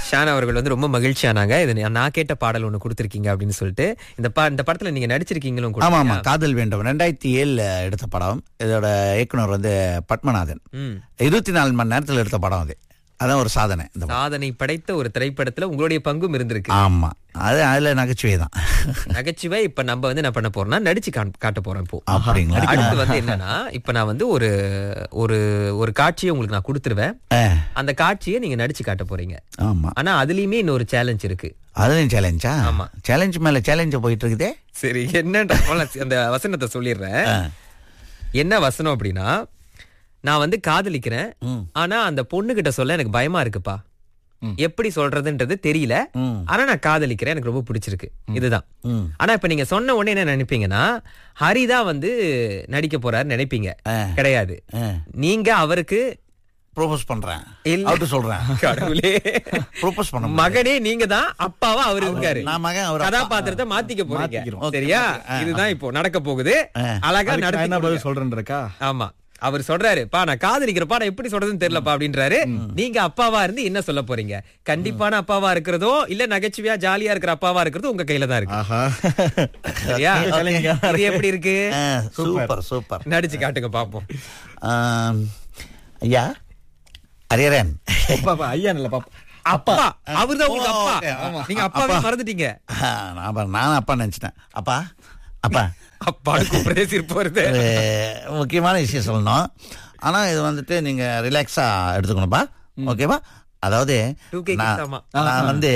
Shawn அவர்கள் வந்து ரொம்ப மகிழ்ச்சியானாங்க இது நீ- நான் கேட்ட பாடல் ஒண்ணு கொடுத்திருக்கீங்க அப்படின்னு சொல்லிட்டு இந்த பா இந்த படத்துல நீங்க நடிச்சிருக்கீங்களும் கூட ஆமா ஆமா காதல் வேண்டும் ரெண்டாயிரத்தி ஏழுல எடுத்த படம் இதோட இயக்குனர் வந்து பத்மநாதன் ம். இருபத்தி நாலு மணி நேரத்துல எடுத்த படம் அது அதான் ஒரு சாதனை இந்த படம். சாதனை படைத்த ஒரு திரைப்படத்துல உங்களுடைய பங்கும் இருந்திருக்கு ஆமா அது அதுல நகைச்சுவை தான் நகைச்சுவை இப்ப நம்ம வந்து என்ன பண்ண போறோம்னா நடிச்சு காண்- காட்ட போறோம் இப்போ அப்படிங்களா அடுத்து வந்து என்னன்னா இப்ப நான் வந்து ஒரு ஒரு ஒரு காட்சியை உங்களுக்கு நான் கொடுத்துருவேன் ஆ, அந்த காட்சியை நீங்க நடிச்சு காட்ட போறீங்க ஆமா ஆனா அதுலயுமே இன்னொரு சேலஞ்ச் இருக்கு அதுலயும் சேலஞ்சா ஆமா. சேலஞ்ச் மேல சேலஞ்ச் போயிட்டு இருக்குதே சரி என்னன்ற போல அந்த வசனத்தை சொல்லிடுறேன் ஆ. என்ன வசனம் அப்படின்னா நான் வந்து காதலிக்கிறேன் ம். ஆனா அந்த பொண்ணு கிட்ட சொல்ல எனக்கு பயமா இருக்குப்பா எப்படி சொல்றதுன்றது தெரியல ம். ஆனா நான் காதலிக்கிறேன் எனக்கு ரொம்ப பிடிச்சிருக்கு இதுதான் ம். ஆனா இப்ப நீங்க சொன்ன உடனே என்ன நினைப்பீங்கன்னா ஹரிதான் வந்து நடிக்க போறாரு நினைப்பீங்க கிடையாது ஆ. நீங்க அவருக்கு ப்ரோபோஸ் பண்றேன் இல்ல. அவர்கிட்ட சொல்றேன் கடவுளே ப்ரோபோஸ் பண்ண மகனே நீங்க தான் அப்பாவா அவரு இருக்காரு நான் மகன் அவர் அப்பா. கதாபாத்திரத்தை மாத்திக்க போறீங்க மாத்திக்கிறோம். சரியா இதுதான் இப்போ நடக்க போகுது அழகா அதுக்கு நான் என்ன நடத்தி பதில் சொல்றேன்றக்கா ஆமா அவர் சொல்றாரு பா நான் காதலிக்கிறப்பா நான் எப்படி சொல்றதுன்னு தெரியலப்பா அப்படின்றாரு நீங்க அப்பாவா இருந்து என்ன சொல்ல போறீங்க கண்டிப்பான அப்பாவா இருக்கிறதோ இல்ல நகைச்சுவையா ஜாலியா இருக்கிற அப்பாவா இருக்கிறதோ உங்க கையில தான் இருக்கு ஆஹா சரியா இது எப்படி இருக்கு ஆ, சூப்பர் சூப்பர் நடிச்சு காட்டுங்க பாப்போம் ஆம், ஐயா அரியரன் அப்பா அப்பா, ஐயா இல்ல பாப்பா அப்பா அவர்தான் உங்களுக்கு அப்பா ஓகே, ஆமா. நீங்க அப்பாவே மறந்துட்டீங்க நான் பாரு, நானும் அப்பா நினைச்சிட்டேன் அப்பா அப்பா அப்பா கூப்பிடவே சிரிப்பு வருது ஒரு முக்கியமான விஷயம் சொல்லணும் ஆனா இது வந்துட்டு நீங்க ரிலாக்ஸா எடுத்துக்கணும்பா ஓகேவா அதாவது 2K நான் கிட்டாமா. நான் வந்து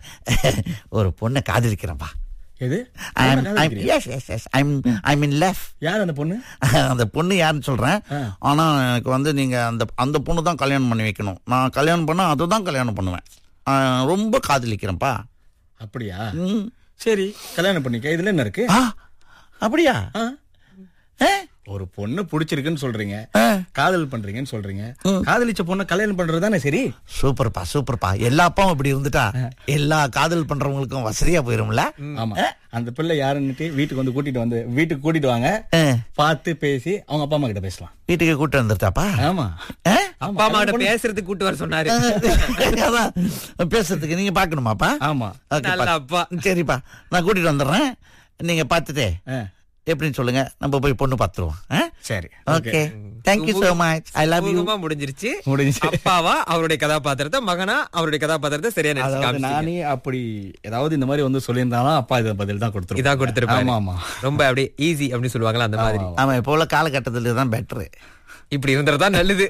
ஒரு பொண்ணை காதலிக்கிறேன்ப்பா எது I'm, I'm, yes, yes, yes. I'm, I'm in love. யார் அந்த பொண்ணு அந்த பொண்ணு யாருன்னு சொல்றேன் ஆனா எனக்கு வந்து நீங்க அந்த அந்த பொண்ணு தான் கல்யாணம் பண்ணி வைக்கணும் நான் கல்யாணம் பண்ணா அதை தான் கல்யாணம் பண்ணுவேன் ஆ, ரொம்ப காதலிக்கிறேன்ப்பா அப்படியா ம். சரி கல்யாணம் பண்ணிக்க இதுல என்ன இருக்கு ஆ, அப்படியா ஆ. ஏ? ஒரு பொண்ணு பிடிச்சிருக்குன்னு சொல்றீங்க ஆ. காதல் பண்றீங்கன்னு சொல்றீங்க காதலிச்ச பொண்ணை கல்யாணம் பண்றது தானே சரி சூப்பர்ப்பா சூப்பர்ப்பா எல்லா அப்பாவும் இப்படி இருந்துட்டா எல்லா காதல் பண்றவங்களுக்கும் வசதியா போயிரும்ல ஆமா அந்த பிள்ளை யாருன்னுட்டு வீட்டுக்கு வந்து கூட்டிட்டு வந்து வீட்டுக்கு கூட்டிட்டு வாங்க ஆ, பார்த்து பேசி அவங்க அப்பா அம்மா கிட்ட பேசலாம் வீட்டுக்கு கூட்டு வந்துட்டாப்பா ஆமா ஆ? அப்பா அம்மா கிட்ட பேசுறதுக்கு கூட்டு வர சொன்னாரு அதான், பேசுறதுக்கு நீங்க பாக்கணுமாப்பா ஆமா ஓகே, நல்ல பா- அப்பா. சரிப்பா நான் கூட்டிட்டு வந்துடுறேன் நீங்க பார்த்துட்டு ஆ. எப்படின்னு சொல்லுங்க நம்ம போய் பொண்ணு பார்த்துருவோம் சரி okay thank you so much I love you சுமூகமா முடிஞ்சிருச்சு முடிஞ்சுச்சு. அப்பாவா அவருடைய கதாபாத்திரத்தை மகனா அவருடைய கதாபாத்திரத்தை சரியா நடிச்சு அதாவது காமிச்சிட்டீங்க. நானே அப்படி ஏதாவது இந்த மாதிரி வந்து சொல்லியிருந்தாலும் அப்பா இதை பதில் தான் கொடுத்துருப்பாங்க இதான் கொடுத்திருப்பாரு ஆமா ஆமா ரொம்ப அப்படியே ஈஸி அப்படின்னு சொல்லுவாங்களா அந்த மாதிரி ஆமா இப்போ உள்ள காலகட்டத்துல தான் பெட்டரு இப்படி இருந்ததா நல்லது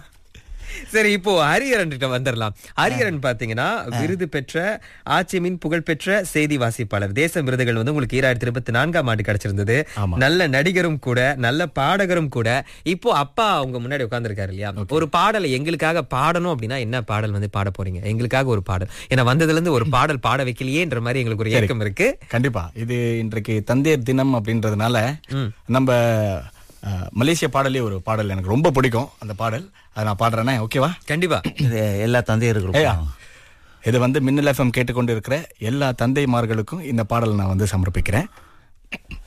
சரி இப்போ ஹரிஹரன் கிட்ட வந்துடலாம் ஹரிஹரன் பாத்தீங்கன்னா விருது பெற்ற ஆட்சிமின் புகழ்பெற்ற செய்தி வாசிப்பாளர் தேச விருதுகள் வந்து உங்களுக்கு ஈராயிரத்தி இருபத்தி நான்காம் ஆண்டு கிடைச்சிருந்தது நல்ல நடிகரும் கூட நல்ல பாடகரும் கூட இப்போ அப்பா உங்க முன்னாடி உட்கார்ந்திருக்காரு இல்லையா ஒரு பாடலை எங்களுக்காக பாடணும் அப்படின்னா என்ன பாடல் வந்து பாட போறீங்க எங்களுக்காக ஒரு பாடல் ஏன்னா வந்ததுல இருந்து ஒரு பாடல் பாட வைக்கலையேன்ற மாதிரி எங்களுக்கு ஒரு ஏக்கம் இருக்கு கண்டிப்பா இது இன்றைக்கு தந்தையர் தினம் அப்படின்றதுனால நம்ம அஹ், மலேசிய பாடலே ஒரு பாடல் எனக்கு ரொம்ப பிடிக்கும் அந்த பாடல் அதை நான் பாடுறேனே ஓகேவா கண்டிப்பா இது எல்லா ஏயா தந்தையர்களுக்கும் இது வந்து மின்னல் எஃப்எம் கேட்டுக்கொண்டு இருக்கிற எல்லா தந்தைமார்களுக்கும் இந்த பாடல் நான் வந்து சமர்ப்பிக்கிறேன்